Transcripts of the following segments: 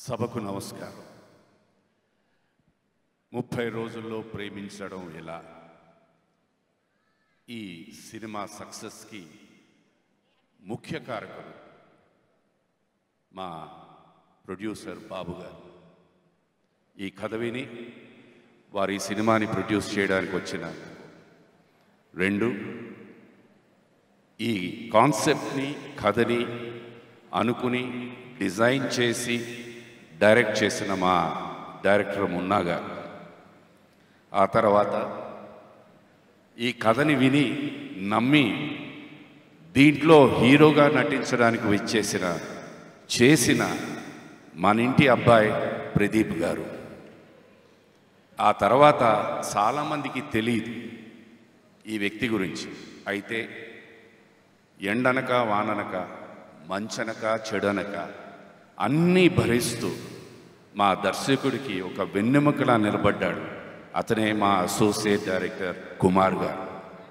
సభకు నమస్కారం ముప్పై రోజుల్లో ప్రేమించడం ఎలా ఈ సినిమా సక్సెస్కి ముఖ్య కారకులు మా ప్రొడ్యూసర్ బాబు గారు ఈ కథ విని వారు ఈ సినిమాని ప్రొడ్యూస్ చేయడానికి వచ్చిన రెండు ఈ కాన్సెప్ట్ని కథని అనుకుని డిజైన్ చేసి డైరెక్ట్ చేసిన మా డైరెక్టర్ మున్నా గారు ఆ తర్వాత ఈ కథని విని నమ్మి దీంట్లో హీరోగా నటించడానికి విచ్చేసిన చేసిన మన ఇంటి అబ్బాయి ప్రదీప్ గారు ఆ తర్వాత చాలామందికి తెలియదు ఈ వ్యక్తి గురించి అయితే ఎండనక వాననక మంచనక చెడనక అన్నీ భరిస్తూ మా దర్శకుడికి ఒక వెన్నెముకలా నిలబడ్డాడు అతనే మా అసోసియేట్ డైరెక్టర్ కుమార్ గారు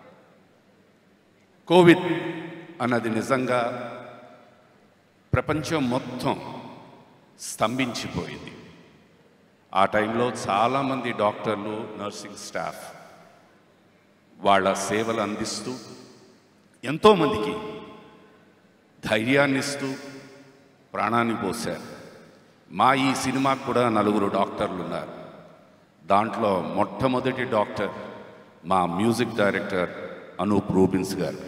కోవిడ్ అన్నది నిజంగా ప్రపంచం మొత్తం స్తంభించిపోయింది ఆ టైంలో చాలామంది డాక్టర్లు నర్సింగ్ స్టాఫ్ వాళ్ళ సేవలు అందిస్తూ ఎంతోమందికి ధైర్యాన్ని ఇస్తూ ప్రాణాన్ని పోశారు మా ఈ సినిమాకు కూడా నలుగురు డాక్టర్లు ఉన్నారు దాంట్లో మొట్టమొదటి డాక్టర్ మా మ్యూజిక్ డైరెక్టర్ అనూప్ రూబిన్స్ గారు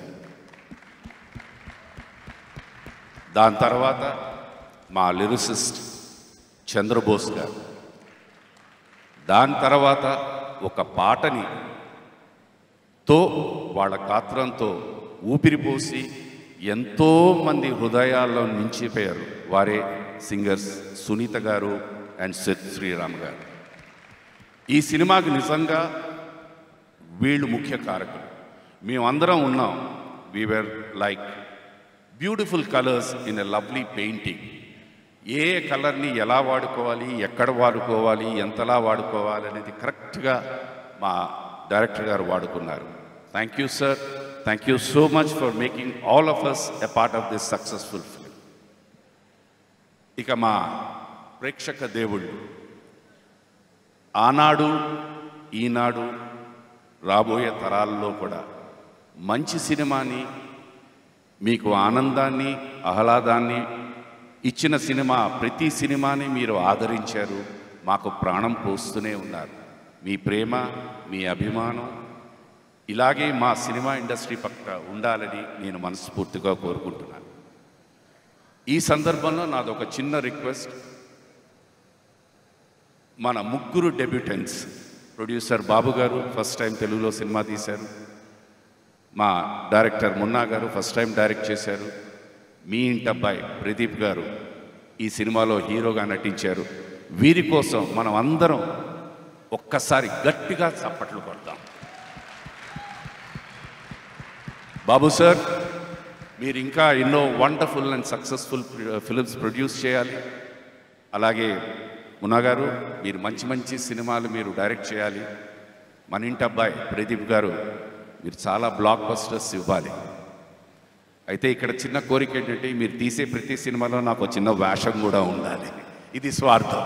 దాని తర్వాత మా లిరిసిస్ట్ చంద్రబోస్ గారు దాని తర్వాత ఒక పాటని తో వాళ్ళ గాత్రంతో ఊపిరిపోసి ఎంతో మంది హృదయాల్లో నించిపోయారు వారే సింగర్స్ సునీత గారు అండ్ సిద్ శ్రీరామ్ గారు ఈ సినిమాకి నిజంగా వీళ్ళు ముఖ్య కారకులు మేమందరం ఉన్నాం we're like beautiful colours in a lovely painting ఏ కలర్ని ఎలా వాడుకోవాలి ఎక్కడ వాడుకోవాలి ఎంతలా వాడుకోవాలి అనేది కరెక్ట్గా మా డైరెక్టర్ గారు వాడుకున్నారు thank you sir thank you so much for making all of us a part of this successful film ఇక మా ప్రేక్షక దేవుళ్ళు ఆనాడు ఈనాడు రాబోయే తరాల్లో కూడా మంచి సినిమాని మీకు ఆనందాన్ని ఆహ్లాదాన్ని ఇచ్చిన సినిమా ప్రతి సినిమాని మీరు ఆదరించారు మాకు ప్రాణం పోస్తూనే ఉన్నారు మీ ప్రేమ మీ అభిమానం ఇలాగే మా సినిమా ఇండస్ట్రీ పక్క ఉండాలని నేను మనస్ఫూర్తిగా కోరుకుంటున్నాను ఈ సందర్భంలో నాది ఒక చిన్న రిక్వెస్ట్ మన ముగ్గురు డెబ్యూటెంట్స్ ప్రొడ్యూసర్ బాబు గారు ఫస్ట్ టైం తెలుగులో సినిమా తీశారు మా డైరెక్టర్ మున్నా గారు ఫస్ట్ టైం డైరెక్ట్ చేశారు మీ ఇంటి అబ్బాయి ప్రదీప్ గారు ఈ సినిమాలో హీరోగా నటించారు వీరి కోసం మనం అందరం ఒక్కసారి గట్టిగా చప్పట్లు కొడతాం బాబు సార్ మీరు ఇంకా ఎన్నో wonderful and successful films produce చేయాలి అలాగే మునా గారు మీరు మంచి మంచి సినిమాలు మీరు డైరెక్ట్ చేయాలి మన ఇంటి అబ్బాయి ప్రదీప్ గారు మీరు చాలా బ్లాక్ బస్టర్స్ ఇవ్వాలి అయితే ఇక్కడ చిన్న కోరిక ఏంటంటే మీరు తీసే ప్రతి సినిమాలో నాకు చిన్న వేషం కూడా ఉండాలి ఇది స్వార్థం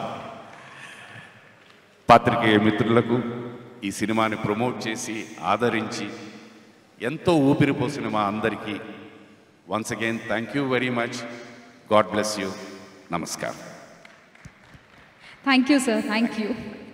పాత్రికేయ మిత్రులకు ఈ సినిమాని ప్రమోట్ చేసి ఆదరించి ఎంతో ఊపిరిపోసిన మా అందరికీ once again thank you very much God bless you నమస్కారం thank you sir thank you